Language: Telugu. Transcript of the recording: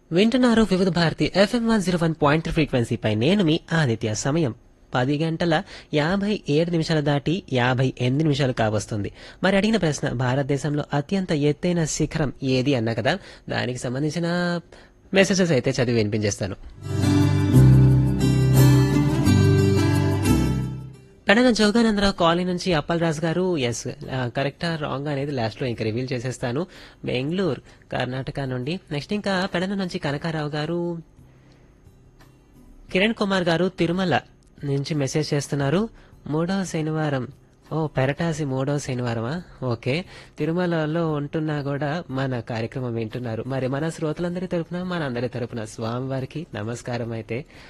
వింటున్నారు Vividh Bharati FM one zero one point ఫ్రీక్వెన్సీపై నేను మీ ఆదిత్య సమయం పది గంటల యాభై ఏడు నిమిషాలు దాటి యాభై ఎనిమిది నిమిషాలు కావస్తుంది మరి అడిగిన ప్రశ్న భారతదేశంలో అత్యంత ఎత్తైన శిఖరం ఏది అన్నా కదా దానికి సంబంధించిన మెసేజెస్ అయితే చదివి వినిపించేస్తాను పెడన జోగానందరావు కాలనీ నుంచి అప్పల్ రాజు గారు ఎస్ కరెక్టా రాంగ్ అనేది లాస్ట్ లో ఇంకా రివీల్ చేసేస్తాను బెంగళూరు కర్ణాటక నుండి నెక్స్ట్ ఇంకా పెడన నుంచి కనకారావు గారు కిరణ్ కుమార్ గారు తిరుమల నుంచి మెసేజ్ చేస్తున్నారు మూడవ శనివారం ఓ పెరటాసి మూడవ శనివారమా ఓకే తిరుమలలో ఉంటున్నా కూడా మన కార్యక్రమం వింటున్నారు మరి మన శ్రోతలందరి తరపున మన అందరి తరపున స్వామివారికి నమస్కారం అయితే